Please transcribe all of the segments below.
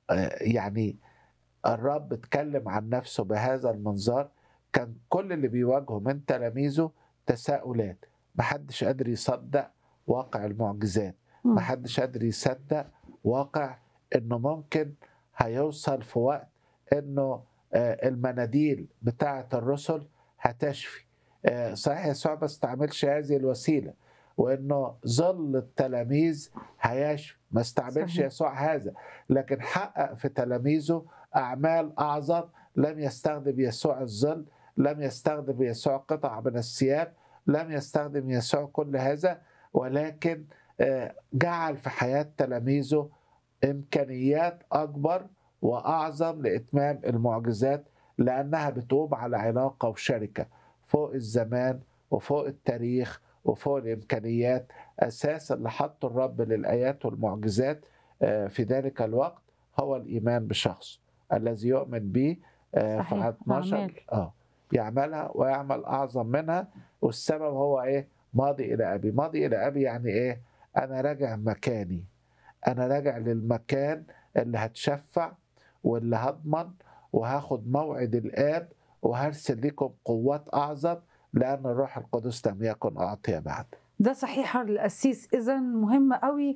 آه، يعني الرب اتكلم عن نفسه بهذا المنظار كان كل اللي بيواجهه من تلاميذه تساؤلات محدش قادر يصدق واقع المعجزات مم. محدش قادر يصدق واقع انه ممكن هيوصل في وقت انه آه، المناديل بتاعه الرسل هتشفي آه، صحيح يسوع ما استعملش هذه الوسيله وانه ظل التلاميذ هيشفي ما استعملش صحيح. يسوع هذا لكن حقق في تلاميذه اعمال اعظم لم يستخدم يسوع الظل لم يستخدم يسوع قطع من الثياب لم يستخدم يسوع كل هذا ولكن آه، جعل في حياه تلاميذه امكانيات اكبر واعظم لاتمام المعجزات لانها بتقوم على علاقه وشركه فوق الزمان وفوق التاريخ وفوق الامكانيات اساس اللي حطه الرب للايات والمعجزات آه، في ذلك الوقت هو الايمان بشخص الذي يؤمن به آه، في صحيح، عدد 12 أعمال. اه يعملها ويعمل اعظم منها والسبب هو ايه؟ ماضي الى ابي، ماضي الى ابي يعني ايه؟ انا راجع مكاني انا راجع للمكان اللي هتشفع واللي هضمن وهاخد موعد الاب وهرسل لكم قوات اعظم لان الروح القدس لم يكن اعطي بعد ده صحيح القسيس اذا مهم قوي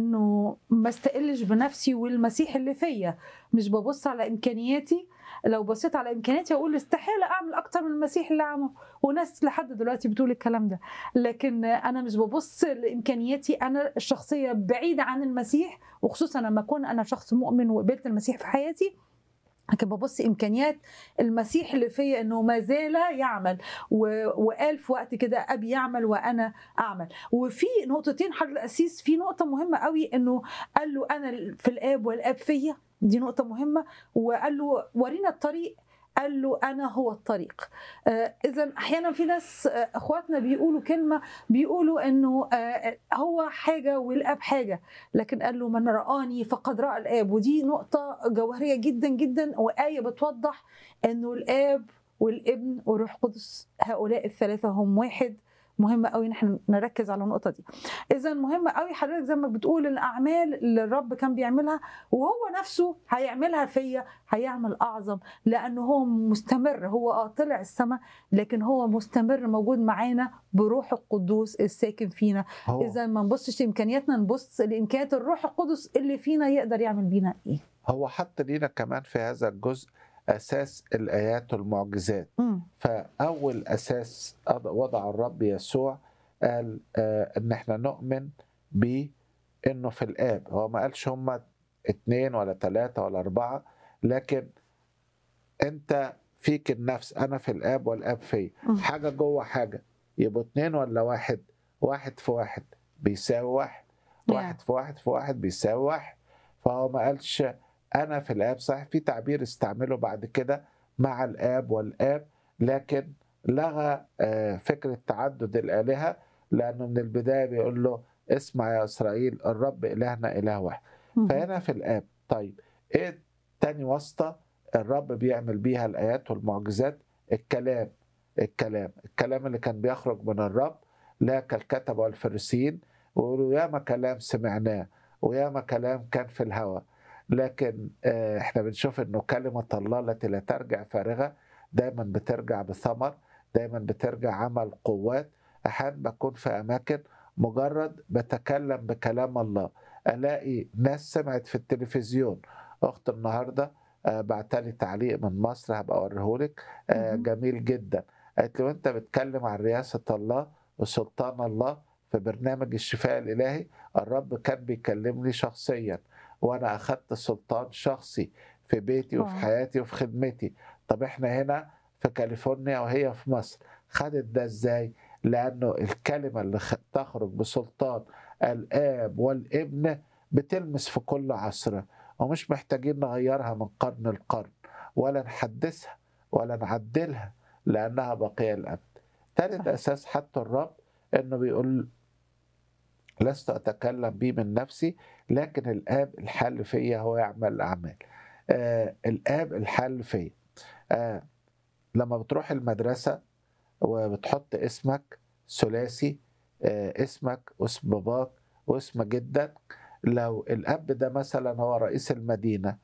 انه ما استقلش بنفسي والمسيح اللي فيا مش ببص على امكانياتي لو بصيت على امكانياتي اقول استحاله اعمل اكتر من المسيح اللي عمله وناس لحد دلوقتي بتقول الكلام ده لكن انا مش ببص لامكانياتي انا الشخصيه بعيده عن المسيح وخصوصا لما اكون انا شخص مؤمن وقبلت المسيح في حياتي لكن ببص امكانيات المسيح اللي فيا انه ما زال يعمل و... وقال في وقت كده ابي يعمل وانا اعمل وفي نقطتين حضرتك القسيس في نقطه مهمه قوي انه قال له انا في الاب والاب فيا دي نقطه مهمه وقال له ورينا الطريق قال له انا هو الطريق آه اذا احيانا في ناس آه اخواتنا بيقولوا كلمه بيقولوا انه آه هو حاجه والاب حاجه لكن قال له من رآني فقد رأى الاب ودي نقطه جوهريه جدا جدا وايه بتوضح انه الاب والابن والروح القدس هؤلاء الثلاثه هم واحد مهم قوي ان احنا نركز على النقطه دي اذا مهم قوي حضرتك زي ما بتقول الاعمال اللي الرب كان بيعملها وهو نفسه هيعملها فيا هيعمل اعظم لانه هو مستمر هو اه طلع السماء لكن هو مستمر موجود معانا بروح القدوس الساكن فينا هو اذا ما نبصش لامكانياتنا نبص لامكانيات الروح القدس اللي فينا يقدر يعمل بينا ايه هو حط لينا كمان في هذا الجزء اساس الايات والمعجزات مم. فاول اساس وضع الرب يسوع قال آه ان احنا نؤمن بانه في الاب هو ما قالش هم اتنين ولا تلاتة ولا اربعة لكن انت فيك النفس انا في الاب والاب في مم. حاجة جوه حاجة يبقوا اتنين ولا واحد واحد في واحد بيساوي واحد واحد في واحد في واحد بيساوي واحد فهو ما قالش انا في الاب صحيح في تعبير استعمله بعد كده مع الاب والاب لكن لغى آه، فكره تعدد الالهه لانه من البدايه بيقول له اسمع يا اسرائيل الرب الهنا اله واحد مم. فهنا في الاب طيب ايه تاني واسطه الرب بيعمل بيها الايات والمعجزات الكلام الكلام الكلام اللي كان بيخرج من الرب لا كالكتبه والفريسيين ويقولوا ياما كلام سمعناه وياما كلام كان في الهوى لكن آه، احنا بنشوف انه كلمه الله التي لا ترجع فارغه دايما بترجع بثمر دايما بترجع عمل قوات احيانا بكون في اماكن مجرد بتكلم بكلام الله الاقي ناس سمعت في التلفزيون اخت النهارده آه، بعتلي تعليق من مصر هبقى اوريهولك آه، مهم. جميل جدا قالت لي وانت بتكلم عن رياسه الله وسلطان الله في برنامج الشفاء الالهي الرب كان بيكلمني شخصيا وانا اخدت سلطان شخصي في بيتي وفي واو. حياتي وفي خدمتي طب احنا هنا في كاليفورنيا وهي في مصر خدت ده ازاي لانه الكلمه اللي خ- تخرج بسلطان الاب والابن بتلمس في كل عصر ومش محتاجين نغيرها من قرن لقرن ولا نحدثها ولا نعدلها لانها بقيه الابد ثالث صحيح. اساس حتى الرب انه بيقول لست اتكلم به من نفسي لكن الاب الحل فيا هو يعمل الاعمال آه الاب الحل فيا آه لما بتروح المدرسه وبتحط اسمك ثلاثي آه اسمك واسم باباك واسم جدك لو الاب ده مثلا هو رئيس المدينه